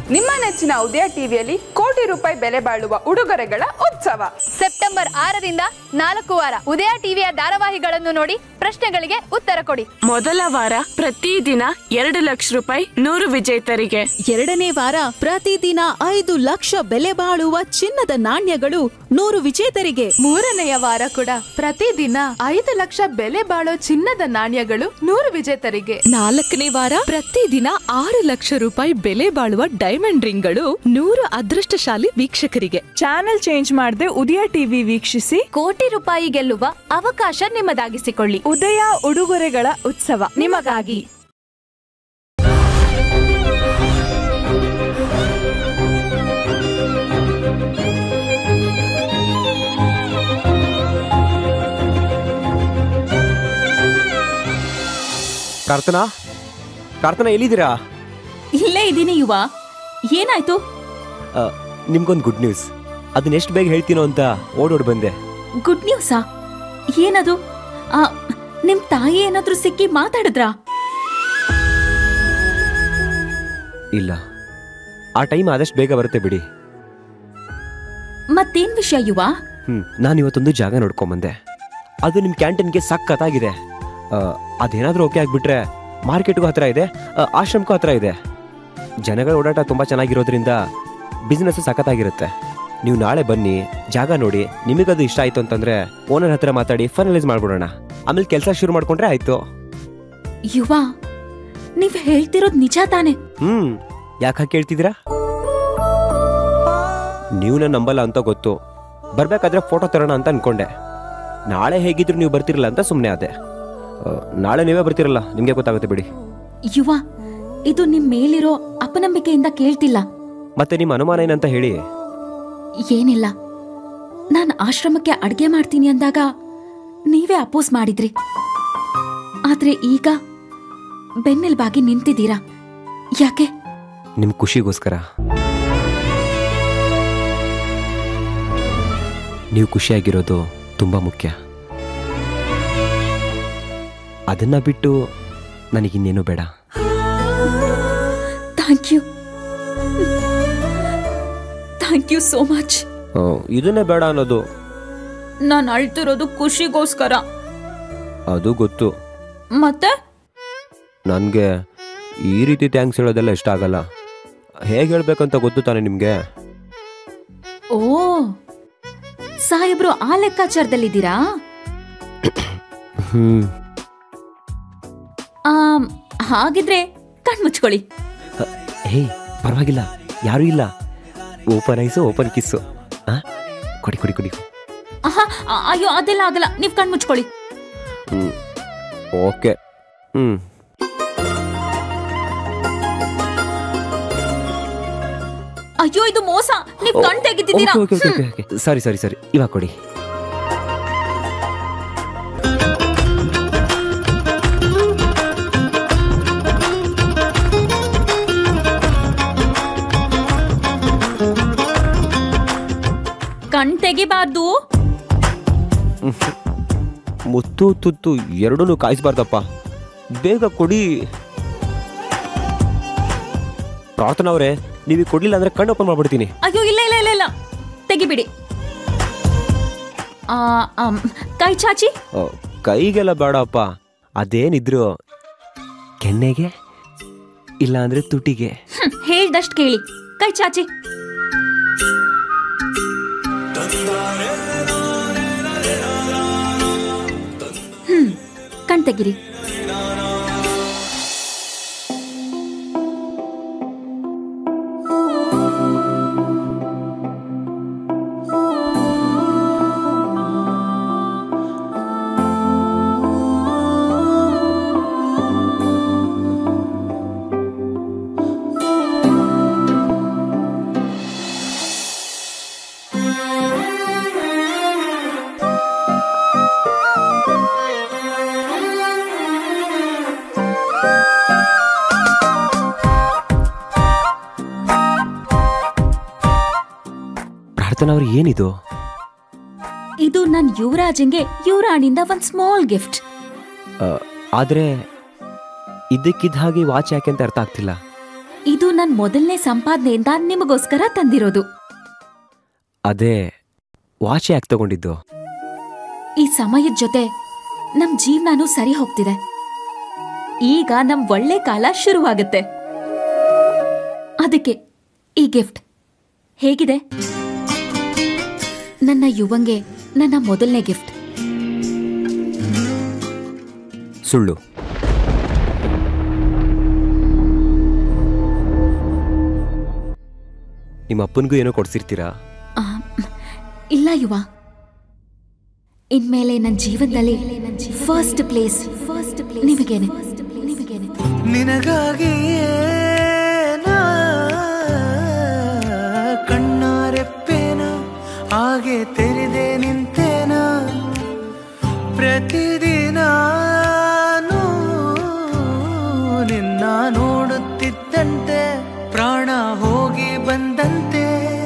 ನಿಮ್ಮ ನೆಚ್ಚಿನ ಉದಯ ಟಿವಿಯಲ್ಲಿ ಕೋಟಿ ರೂಪಾಯಿ ಬೆಲೆ ಬಾಳುವ ಉಡುಗೊರೆಗಳ ಉತ್ಸವ ಸೆಪ್ಟೆಂಬರ್ ಆರರಿಂದ ನಾಲ್ಕು ವಾರ ಉದಯ ಟಿವಿಯ ಧಾರಾವಾಹಿಗಳನ್ನು ನೋಡಿ ಪ್ರಶ್ನೆಗಳಿಗೆ ಉತ್ತರ ಕೊಡಿ ಮೊದಲ ವಾರ ಪ್ರತಿದಿನ ಎರಡು ಲಕ್ಷ ರೂಪಾಯಿ ನೂರು ವಿಜೇತರಿಗೆ ಎರಡನೇ ವಾರ ಪ್ರತಿದಿನ ಐದು ಲಕ್ಷ ಬೆಲೆ ಬಾಳುವ ಚಿನ್ನದ ನಾಣ್ಯಗಳು ನೂರು ವಿಜೇತರಿಗೆ ಮೂರನೆಯ ವಾರ ಕೂಡ ಪ್ರತಿದಿನ ಐದು ಲಕ್ಷ ಬೆಲೆ ಬಾಳೋ ಚಿನ್ನದ ನಾಣ್ಯಗಳು ನೂರು ವಿಜೇತರಿಗೆ ನಾಲ್ಕನೇ ವಾರ ಪ್ರತಿದಿನ ಆರು ಲಕ್ಷ ರೂಪಾಯಿ ಬೆಲೆ ಬಾಳುವ ಡೈಮಂಡ್ ರಿಂಗ್ಗಳು ನೂರು ಅದೃಷ್ಟಶಾಲಿ ವೀಕ್ಷಕರಿಗೆ ಚಾನೆಲ್ ಚೇಂಜ್ ಮಾಡದೆ ಉದಯ ಟಿವಿ ವೀಕ್ಷಿಸಿ ಕೋಟಿ ರೂಪಾಯಿ ಗೆಲ್ಲುವ ಅವಕಾಶ ನಿಮ್ಮದಾಗಿಸಿಕೊಳ್ಳಿ ಉದಯ ಉಡುಗೊರೆಗಳ ಉತ್ಸವ ನಿಮಗಾಗಿ ಪ್ರಾರ್ಥನಾ ಪ್ರಾರ್ಥನಾ ಎಲ್ಲಿದ್ದೀರಾ ಇಲ್ಲೇ ಇದೀನಿ ಯುವ ಏನಾಯ್ತು ಆ, ನಿಮ್ಗೊಂದು ಗುಡ್ ನ್ಯೂಸ್ ಅದನ್ನ ಎಷ್ಟು ಬೇಗ ಹೇಳ್ತೀನೋ ಅಂತ ಓಡೋಡ್ ಬಂದೆ ಗುಡ್ ನ್ಯೂಸಾ ಏನದು ಆ, ನಿಮ್ ತಾಯಿ ಏನಾದ್ರೂ ಸಿಕ್ಕಿ ಮಾತಾಡಿದ್ರಾ ಇಲ್ಲ ಆ ಟೈಮ್ ಆದಷ್ಟು ಬೇಗ ಬರುತ್ತೆ ಬಿಡಿ ಮತ್ತೇನ್ ವಿಷಯ ಯುವ ಹ್ಮ್ ನಾನು ಇವತ್ತೊಂದು ಜಾಗ ನೋಡ್ಕೊಂಬಂದೆ ಅದು ನಿಮ್ಮ ಕ್ಯಾಂಟೀನ್ಗೆ ಸಖತ್ತಾಗಿದೆ ಆ, ಅದೇನಾದ್ರೂ ಓಕೆ ಆಗ್ಬಿಟ್ರೆ ಮಾರ್ಕೆಟ್ಗೂ ಹತ್ರ ಇದೆ ಆ, ಆಶ್ರಮಕ್ಕೂ ಹತ್ರ ಇದೆ ಜನಗಳ ಓಡಾಟ ತುಂಬ ಚೆನ್ನಾಗಿರೋದ್ರಿಂದ ಬಿಸ್ನೆಸ್ ಸಖತ್ತಾಗಿರುತ್ತೆ ನೀವು ನಾಳೆ ಬನ್ನಿ ಜಾಗ ನೋಡಿ ನಿಮಗದು ಇಷ್ಟ ಆಯ್ತು ಅಂತಂದ್ರೆ ಓನರ್ ಹತ್ರ ಮಾತಾಡಿ ಫೈನಲೈಸ್ ಮಾಡ್ಬಿಡೋಣ ಆಮೇಲೆ ಕೆಲಸ ಶುರು ಮಾಡ್ಕೊಂಡ್ರೆ ಆಯ್ತು ಯುವ ನೀವ್ ಹೇಳ್ತಿರೋದ್ ನಿಜ ತಾನೆ ಹ್ಮ್ ಯಾಕೆ ಹಾಗೆ ಕೇಳ್ತಿದ್ದೀರಾ ನೀವು ನನ್ನ ನಂಬಲ್ಲ ಅಂತ ಗೊತ್ತು ಬರ್ಬೇಕಾದ್ರೆ ಫೋಟೋ ತರೋಣ ಅಂತ ಅನ್ಕೊಂಡೆ ನಾಳೆ ಹೇಗಿದ್ರು ನೀವು ಬರ್ತಿರಲ್ಲ ಅಂತ ಸುಮ್ಮನೆ ಆದೆ ಆ, ನಾಳೆ ನೀವೇ ಬರ್ತಿರಲ್ಲ ನಿಮಗೆ ಗೊತ್ತಾಗುತ್ತೆ ಬಿಡಿ ಯುವ ಇದು ನಿಮ್ ಮೇಲಿರೋ ಅಪನಂಬಿಕೆಯಿಂದ ಕೇಳ್ತಿಲ್ಲ ಮತ್ತೆ ನಿಮ್ಮ ಅನುಮಾನ ಏನಂತ ಹೇಳಿ ಏನಿಲ್ಲ ನಾನ್ ಆಶ್ರಮಕ್ಕೆ ಅಡ್ಗೆ ಮಾಡ್ತೀನಿ ಅಂದಾಗ ನೀವೇ ಅಪೋಸ್ ಮಾಡಿದ್ರಿ ಆದ್ರೆ ಈಗ ಬೆನ್ನೆಲ್ಬಾಗಿ ನಿಂತಿದ್ದೀರಾ ಯಾಕೆ ನಿಮ್ಮ ಖುಷಿಗೋಸ್ಕರ ನೀವು ಖುಷಿಯಾಗಿರೋದು ತುಂಬ ಮುಖ್ಯ ಅದನ್ನ ಬಿಟ್ಟು ನನಗಿನ್ನೇನು ಬೇಡ thank you thank you so much ಆ, ಇದನ್ನೇ ಬೇಡ ಅನ್ನೋದು ನಾನು ಅಳ್ತಿರೋದು ಖುಷಿಗೋಸ್ಕರ ಅದು ಗೊತ್ತು ಮತ್ತೆ ನನಗೆ ಈ ರೀತಿ ಥ್ಯಾಂಕ್ಸ್ ಹೇಳೋದೆಲ್ಲ ಇಷ್ಟ ಆಗಲ್ಲ ಹೇಗೆ ಹೇಳ್ಬೇಕಂತ ಗೊತ್ತು ತಾನೆ ನಿಮಗೆ ಓ ಸಾಹೇಬ್ರು ಆ ಲೆಕ್ಕಾಚಾರದಲ್ಲಿದ್ದೀರಾ ಹ್ಞೂ ಆಮ್, ಹಾಗಿದ್ರೆ ಕಣ್ಮುಚ್ಕೊಳ್ಳಿ ಹೇ ಪರವಾಗಿಲ್ಲ ಯಾರೂ ಇಲ್ಲ ಓಪನ್ ಐಸು ಓಪನ್ ಕಿಸ್ಸು ಹಾಂ ಕೊಡಿ ಕೊಡಿ ಕೊಡಿ ಆಹಾ, ಆ- ಅಯ್ಯೋ ಅದೆಲ್ಲ ಆಗಲ್ಲ ನೀವ್ ಕಣ್ಮುಚ್ಕೊಳ್ಳಿ ಹ್ಞೂ ಓಕೆ ಹ್ಞೂ ಅಯ್ಯೋ ಇದು ಮೋಸ ನೀವ್ ಕಣ್ ತೆಗಿತಿದ್ದೀರಾ ಓಕೆ ಓಕೆ ಓಕೆ ಓಕೆ ಸರಿ ಸರಿ ಸರಿ ಇವಾಗ ಕೊಡಿ ಕಣ್ ತೆಗಿಬಾರ್ದು ಮುತ್ತು ತುತ್ತು ಎರಡೂ ಕಾಯಿಸ್ಬಾರ್ದಪ್ಪ ಬೇಗ ಕೊಡಿ ಪ್ರಾರ್ಥನಾ ಅವರೇ ನೀವು ಕೊಡ್ಲಿಲ್ಲ ಅಂದ್ರೆ ಕಣ್ಣು ಓಪನ್ ಮಾಡ್ಬಿಡ್ತೀನಿ ಅಯ್ಯೋ ಇಲ್ಲ ಇಲ್ಲ ಇಲ್ಲ ಇಲ್ಲ ತೆಗಿಬಿಡಿ ಆ, ಆಮ್, ಕೈ ಚಾಚಿ ಓ, ಕೈಗೆಲ್ಲ ಬೇಡಪ್ಪ ಅದೇನಿದ್ರು ಕೆನ್ನೆಗೆ ಇಲ್ಲ ಅಂದ್ರೆ ತುಟಿಗೆ ಹ್ಮ್, ಹೇಳ್ದಷ್ಟ್ ಕೇಳಿ ಕೈ ಚಾಚಿ ಹ್ಮ್ ಕಣ್ ತೆಗಿರಿ ಪ್ರಾರ್ಥನಾ ಅವ್ರು ಏನಿದು ಇದು ನನ್ ಯುವರಾಜಂಗೆ ಯುವರಾಣಿಂದ ಒಂದ್ ಸ್ಮಾಲ್ ಗಿಫ್ಟ್ ಆ, ಆದ್ರೆ ಇದ್ದಕ್ಕಿದ್ದ ಹಾಗೆ ವಾಚ್ ಯಾಕೆ ಅಂತ ಅರ್ಥ ಆಗ್ತಿಲ್ಲ ಇದು ನನ್ ಮೊದಲನೇ ಸಂಪಾದನೆಯಿಂದ ನಿಮಗೋಸ್ಕರ ತಂದಿರೋದು ಅದೇ ವಾಚ್ ಯಾಕೆ ತಗೊಂಡಿದ್ದು ಈ ಸಮಯದ ಜೊತೆ ನಮ್ ಜೀವನಾನು ಸರಿ ಹೋಗ್ತಿದೆ ಈಗ ನಮ್ ಒಳ್ಳೆ ಕಾಲ ಶುರುವಾಗುತ್ತೆ ಅದಕ್ಕೆ ಈ ಗಿಫ್ಟ್ ಹೇಗಿದೆ ನನ್ನ ಯುವಂಗೆ ನನ್ನ ಮೊದಲನೇ ಗಿಫ್ಟ್ ಸುಳ್ಳು ನಿಮ್ಮ ಅಪ್ಪನಿಗೂ ಏನೋ ಕೊಡ್ಸಿರ್ತೀರಾ ಆ, ಇಲ್ಲ ಯುವ ಇನ್ಮೇಲೆ ನನ್ನ ಜೀವನದಲ್ಲಿ ಫಸ್ಟ್ ಪ್ಲೇಸ್ ಫಸ್ಟ್ ಪ್ಲೇಸ್ ನಿಮಗೇನೆ ನಿಮಗೇನೆ ನಿನಗಾಗಿಯೇ ನಾ ಕಣ್ಣಾರೆಪ್ಪೇನ ಹಾಗೆ ತೆರೆದೆ ನಿಂತೇನ ಪ್ರತಿದಿನ ನಿನ್ನ ನೋಡುತ್ತಿದ್ದಂತೆ ಪ್ರಾಣ ಹೋಗಿ ಬಂದಂತೆ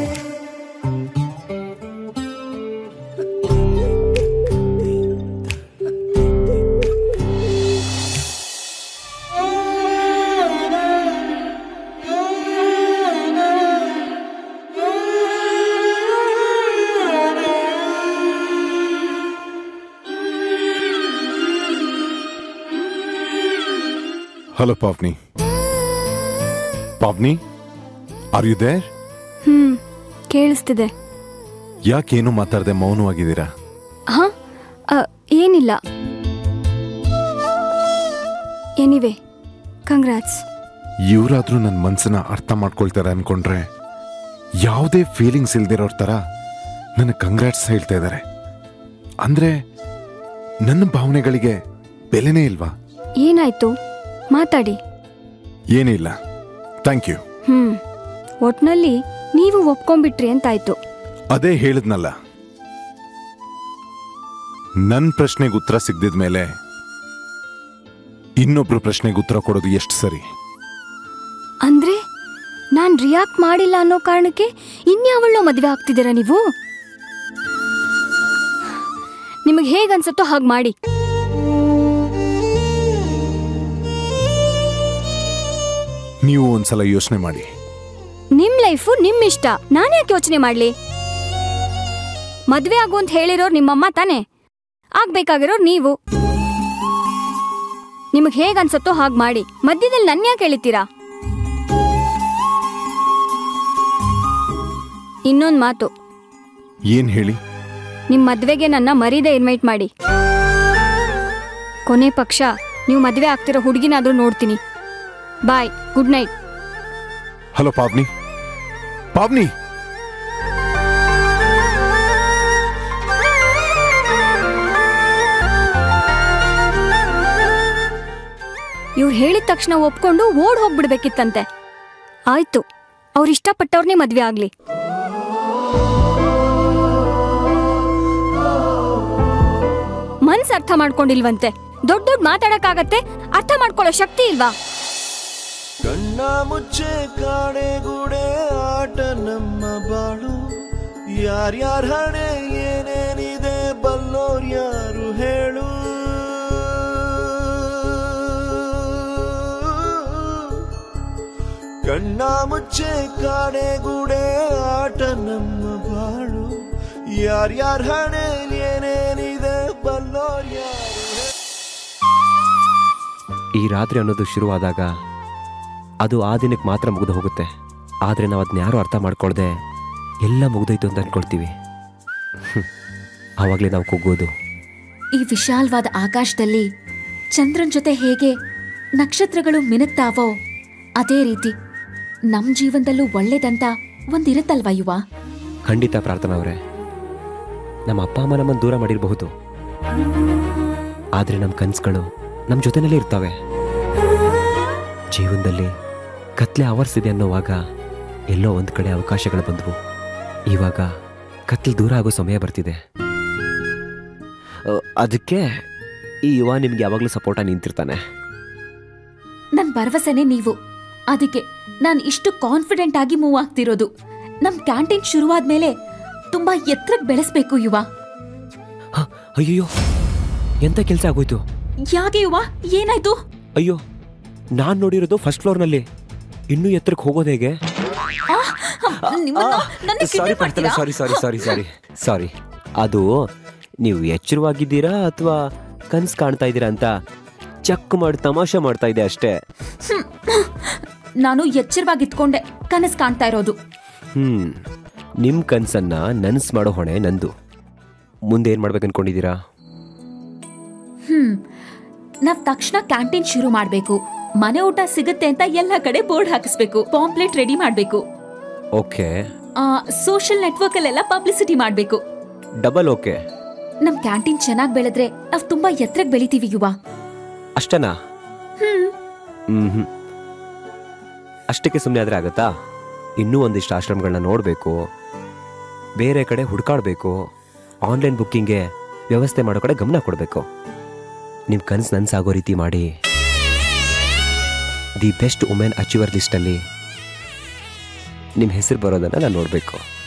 hello Pavni Pavni are you there hmm ಕೇಳಿಸ್ತಿದೆ ಯಾಕೇನು ಮಾತಾಡದೆ ಮೌನವಾಗಿದ್ದೀರಾ ಹಾ ಅ, ಏನಿಲ್ಲ ಎನಿವೆ ಕಂಗ್ರಾಟ್ಸ್ ಇವರಾದ್ರೂ ನನ್ನ ಮನ್ಸನ್ನ ಅರ್ಥ ಮಾಡ್ಕೊಳ್ತಾರೆ ಅನ್ಕೊಂಡ್ರೆ ಯಾವುದೇ ಫೀಲಿಂಗ್ಸ್ ಇಲ್ದಿರೋರ್ ಥರ ನನ್ನ ಕಂಗ್ರಾಟ್ಸ್ ಹೇಳ್ತಾ ಇದ್ದಾರೆ ಅಂದ್ರೆ ನನ್ನ ಭಾವನೆಗಳಿಗೆ ಬೆಲೆನೇ ಇಲ್ವಾ ಏನಾಯ್ತು ಮಾತಾಡಿ ಏನಿಲ್ಲ ಥ್ಯಾಂಕ್ ಯು ಹ್ಮ್ ಒಟ್ನಲ್ಲಿ ನೀವು ಒಪ್ಕೊಂಡ್ಬಿಟ್ರಿ ಅಂತಾಯ್ತು ಅದೇ ಹೇಳಿದ್ನಲ್ಲ ನನ್ನ ಪ್ರಶ್ನೆಗೆ ಉತ್ತರ ಸಿಗ್ದಿದ ಮೇಲೆ ಇನ್ನೊಬ್ರು ಪ್ರಶ್ನೆಗೆ ಉತ್ತರ ಕೊಡೋದು ಎಷ್ಟು ಸರಿ ಅಂದ್ರೆ ನಾನ್ ರಿಯಾಕ್ಟ್ ಮಾಡಿಲ್ಲ ಅನ್ನೋ ಕಾರಣಕ್ಕೆ ಇನ್ಯಾವಳನ್ನೋ ಮದ್ವೆ ಆಗ್ತಿದ್ದೀರಾ ನೀವು ನಿಮಗೆ ಹೇಗನ್ಸುತ್ತೋ ಹಾಗೆ ಮಾಡಿ ನೀವು ಒಂದ್ಸಲ ಯೋಚನೆ ಮಾಡಿ ನಿಮ್ ಲೈಫು ನಿಮ್ ಇಷ್ಟ ನಾನ್ ಯಾಕೆ ಯೋಚನೆ ಮಾಡ್ಲಿ ಮದ್ವೆ ಆಗು ಅಂತ ಹೇಳಿರೋರು ನಿಮ್ಮಮ್ಮ ತಾನೇ ಆಗ್ಬೇಕಾಗಿರೋರು ನೀವು ನಿಮಗ್ ಹೇಗ್ ಅನ್ಸತ್ತೋ ಹಾಗ್ ಮಾಡಿ ಮಧ್ಯದಲ್ಲಿ ನನ್ ಯಾಕೆ ಎಳಿತೀರಾ ಇನ್ನೊಂದ್ ಮಾತು ಏನ್ ಹೇಳಿ ನಿಮ್ ಮದ್ವೆಗೆ ನನ್ನ ಮರೀದೆ ಇನ್ವೈಟ್ ಮಾಡಿ ಕೊನೆ ಪಕ್ಷ ನೀವು ಮದ್ವೆ ಆಗ್ತಿರೋ ಹುಡುಗಿನಾದ್ರೂ ನೋಡ್ತೀನಿ bye good night hello Pavni Pavni ಇವ್ರು ಹೇಳಿದ ತಕ್ಷಣ ಒಪ್ಕೊಂಡು ಓಡ್ ಹೋಗ್ಬಿಡ್ಬೇಕಿತ್ತಂತೆ ಆಯ್ತು ಅವ್ರು ಇಷ್ಟಪಟ್ಟವ್ರನ್ನೇ ಮದ್ವೆ ಆಗ್ಲಿ ಮನ್ಸ್ ಅರ್ಥ ಮಾಡ್ಕೊಂಡಿಲ್ವಂತೆ ದೊಡ್ಡ ದೊಡ್ಡ ಮಾತಾಡಕ್ಕಾಗತ್ತೆ ಅರ್ಥ ಮಾಡ್ಕೊಳ್ಳೋ ಶಕ್ತಿ ಇಲ್ವಾ ಕಣ್ಣ ಮುಚ್ಚೆ ಕಾಡೆಗೂಡೆ ಆಟ ನಮ್ಮ ಬಾಳು ಯಾರ್ಯಾರ ಹಣೆ ಏನೇನಿದೆ ಬಲ್ಲೋರ್ ಯಾರು ಹೇಳು ಕಣ್ಣ ಮುಚ್ಚೆ ಕಾಡೆಗೂಡೆ ಆಟ ನಮ್ಮ ಬಾಳು ಯಾರ್ಯಾರ ಹಣೆ ಏನೇನಿದೆ ಬಲ್ಲೋರ್ ಯಾರು ಹೇಳು ಈ ರಾತ್ರಿ ಅನ್ನೋದು ಶುರುವಾದಾಗ ಅದು ಆ ದಿನಕ್ಕೆ ಮಾತ್ರ ಮುಗಿದು ಹೋಗುತ್ತೆ ಆದರೆ ನಾವು ಅದನ್ನ ಯಾರೂ ಅರ್ಥ ಮಾಡ್ಕೊಳ್ದೆ ಎಲ್ಲ ಮುಗ್ದೋಯ್ತು ಅಂತ ಅನ್ಕೊಳ್ತೀವಿ ಹ್ಮ್. ಆವಾಗಲೇ ನಾವು ಕುಗ್ಗೋದು ಈ ವಿಶಾಲವಾದ ಆಕಾಶದಲ್ಲಿ ಚಂದ್ರನ್ ಜೊತೆ ಹೇಗೆ ನಕ್ಷತ್ರಗಳು ಮಿನುಗ್ತಾವೋ ಅದೇ ರೀತಿ ನಮ್ ಜೀವನದಲ್ಲೂ ಒಳ್ಳೇದಂತ ಒಂದಿರುತ್ತಲ್ವಾ ಯುವ ಖಂಡಿತ ಪ್ರಾರ್ಥನಾ ಅವರೇ ನಮ್ಮ ಅಪ್ಪ ಅಮ್ಮ ನಮ್ಮನ್ನು ದೂರ ಮಾಡಿರಬಹುದು ಆದರೆ ನಮ್ಮ ಕನಸುಗಳು ನಮ್ಮ ಜೊತೆನಲ್ಲೇ ಇರ್ತವೆ ಜೀವನದಲ್ಲಿ ಕತ್ಲೆ ಆವರಿಸಿದೆ ಅನ್ನೋವಾಗ ಎಲ್ಲೋ ಒಂದು ಕಡೆ ಅವಕಾಶಗಳು ಬಂದವು ಇವಾಗ ಕತ್ಲೆ ದೂರ ಆಗೋ ಸಮಯ ಬರ್ತಿದೆ ಅ, ಅದಕ್ಕೆ ಈ ಯುವ ನಿಮ್ಗೆ ಯಾವಾಗಲೂ ಸಪೋರ್ಟ ನಿಂತಿರ್ತಾನೆ ನನ್ ಭರವಸೆನೆ ನೀವು ಅದಕ್ಕೆ ನಾನ್ ಇಷ್ಟು ಕಾನ್ಫಿಡೆಂಟ್ ಆಗಿ ಮೂವ್ ಆಗ್ತಿರೋದು ನಮ್ ಕ್ಯಾಂಟೀನ್ ಶುರುವಾದ್ಮೇಲೆ ತುಂಬಾ ಎತ್ತರಕ್ಕೆ ಬೆಳೆಸ್ಬೇಕು ಯುವ ಹ, ಅಯ್ಯಯ್ಯೋ ಎಂಥ ಕೆಲಸ ಆಗೋಯ್ತು ಯಾಕೆ ಯುವ ಏನಾಯ್ತು ಅಯ್ಯೋ ನಾನು ನೋಡಿರೋದು ಫಸ್ಟ್ ಫ್ಲೋರ್ನಲ್ಲಿ ಇನ್ನೂ ಎತ್ತರಕ್ಕೆ ಹೋಗೋದು ಹೇಗೆ ನಿಮ್ಮನ್ನ ನನ್ನ ಸಾರಿ ಪ್ರಾರ್ಥನಾ ಸಾರಿ ಸಾರಿ ಸಾರಿ ಸಾರಿ ಸಾರಿ ಅದು ನೀವು ಎಚ್ಚರವಾಗಿದ್ದೀರಾ ಅಥವಾ ಕನ್ಸು ಕಾಣ್ತಾ ಇದ್ದೀರಾ ಅಂತ ಚೆಕ್ ಮಾಡಿ ತಮಾಷೆ ಮಾಡ್ತಾ ಇದೆ ಅಷ್ಟೇ ನಾನು ಎಚ್ಚರವಾಗಿತ್ಕೊಂಡೆ ಕನಸು ಕಾಣ್ತಾ ಇರೋದು ಹ್ಮ್ ನಿಮ್ ಕನ್ಸನ್ನ ನನ್ಸ್ ಮಾಡೋ ಹೊಣೆ ನಂದು ಮುಂದೆ ಏನ್ ಮಾಡ್ಬೇಕು ಅನ್ಕೊಂಡಿದ್ದೀರಾ ಹ್ಮ್ ನಾವ್ ತಕ್ಷಣ ಕ್ಯಾಂಟೀನ್ ಶುರು ಮಾಡ್ಬೇಕು ಮನೆ ಊಟ ಸಿಗುತ್ತೆ ಅಂತ ಎಲ್ಲ ಕಡೆ ಬೋರ್ಡ್ ಹಾಕಿಸ್ಬೇಕು ಪಾಂಪ್ಲೆಟ್ ರೆಡಿ ಮಾಡ್ಬೇಕು ಓಕೆ ಸೋಷಿಯಲ್ ನೆಟ್ವರ್ಕ್ ಅಲ್ಲೆಲ್ಲ ಪಬ್ಲಿಸಿಟಿ ಮಾಡ್ಬೇಕು ಡಬಲ್ ಓಕೆ ನಮ್ ಕ್ಯಾಂಟೀನ್ ಚೆನ್ನಾಗ್ ಬೆಳೆದ್ರೆ ನಾವ್ ತುಂಬಾ ಎತ್ತರಕ್ಕೆ ಬೆಳಿತೀವಿ ಯುವ ಅಷ್ಟನಾ ಹ್ಮ್ ಹ್ಮ್ ಅಷ್ಟಕ್ಕೆ ಸುಮ್ಮನೆ ಆದ್ರೆ ಆಗತ್ತಾ ಇನ್ನೂ ಒಂದಿಷ್ಟು ಆಶ್ರಮಗಳನ್ನ ನೋಡಬೇಕು ಬೇರೆ ಕಡೆ ಹುಡುಕಾಡಬೇಕು ಆನ್ಲೈನ್ ಬುಕ್ಕಿಂಗ್ಗೆ ವ್ಯವಸ್ಥೆ ಮಾಡೋ ಕಡೆ ಗಮನ ಕೊಡಬೇಕು ನಿಮ್ಮ ಕನಸು ನನ್ಸಾಗೋ ರೀತಿ ಮಾಡಿ ದಿ ಬೆಸ್ಟ್ ವುಮೆನ್ ಅಚೀವರ್ ಲಿಸ್ಟಲ್ಲಿ ನಿಮ್ಮ ಹೆಸರು ಬರೋದನ್ನು ನಾನು ನೋಡಬೇಕು